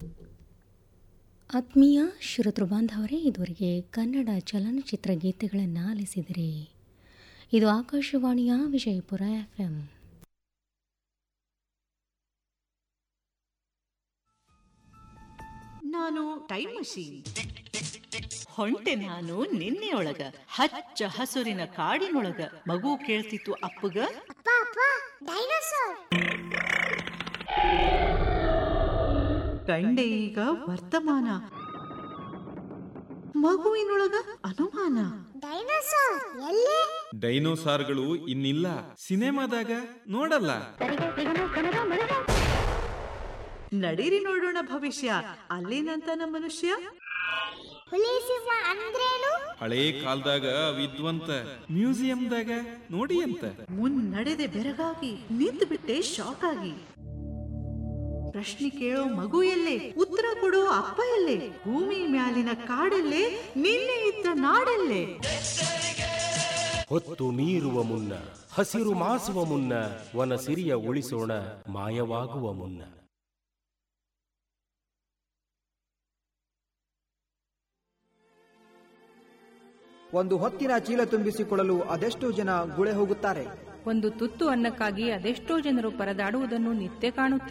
ಆತ್ಮೀಯ ಶ್ರೋತೃ ಬಾಂಧವರೇ ಇದುವರೆಗೆ ಕನ್ನಡ ಚಲನಚಿತ್ರ ಗೀತೆಗಳನ್ನು ಆಲಿಸಿದಿರಿ ಇದು ಆಕಾಶವಾಣಿಯ ವಿಜಯಪುರ ಎಫ್ ಎಂ ನಾನು ಟೈಮ್ ಮಷೀನ್ ಹೊಂಟೆ ನಾನು ನಿನ್ನೆಯೊಳಗ ಹಚ್ಚ ಹಸುರಿನ ಕಾಡಿನೊಳಗ ಮಗು ಕೇಳ್ತಿತ್ತು ಅಪ್ಪಗ ಕಂಡೆ ಈಗ ವರ್ತಮಾನ ಮಗುವಿನೊಳಗ ಅನುಮಾನ ಡೈನೋಸಾರ್ ಎಲ್ಲಿ ಡೈನೋಸಾರ್ಗಳು ಇನ್ನಿಲ್ಲ ಸಿನಿಮಾದಾಗ ನೋಡಲ್ಲ ನಡೀರಿ ನೋಡೋಣ ಭವಿಷ್ಯ ಅಲ್ಲೇನಂತ ನಮ್ಮ ಮನುಷ್ಯ ಹುಲಿ ಸಿಂಹ ಅಂದ್ರೇನು ಹಳೇ ಕಾಲದಾಗ ವಿದ್ವಂತ ಮ್ಯೂಸಿಯಂದಾಗ ನೋಡಿ ಅಂತ ಮುನ್ನಡೆದೆ ಬೆರಗಾಗಿ ನಿಂತು ಬಿಟ್ಟೆ ಶಾಕ್ ಆಗಿ ಪ್ರಶ್ನೆ ಕೇಳೋ ಮಗು ಎಲ್ಲೇ ಉತ್ತರ ಕೊಡೋ ಅಪ್ಪ ಎಲ್ಲೇ ಭೂಮಿ ಮ್ಯಾಲಿನ ಕಾಡಲ್ಲೇ ನಿನ್ನೆ ಇದ್ದ ನಾಡಲ್ಲೇ ಹೊತ್ತು ಮೀರುವ ಮುನ್ನ ಹಸಿರು ಮಾಸುವ ಮುನ್ನ ವನ ಸಿರಿಯ ಉಳಿಸೋಣ ಮಾಯವಾಗುವ ಮುನ್ನ ಒಂದು ಹೊತ್ತಿನ ಚೀಲ ತುಂಬಿಸಿಕೊಳ್ಳಲು ಅದೆಷ್ಟೋ ಜನ ಗುಳೆ ಹೋಗುತ್ತಾರೆ ಒಂದು ತುತ್ತು ಅನ್ನಕ್ಕಾಗಿ ಅದೆಷ್ಟೋ ಜನರು ಪರದಾಡುವುದನ್ನು ನಿತ್ಯ ಕಾಣುತ್ತೇವೆ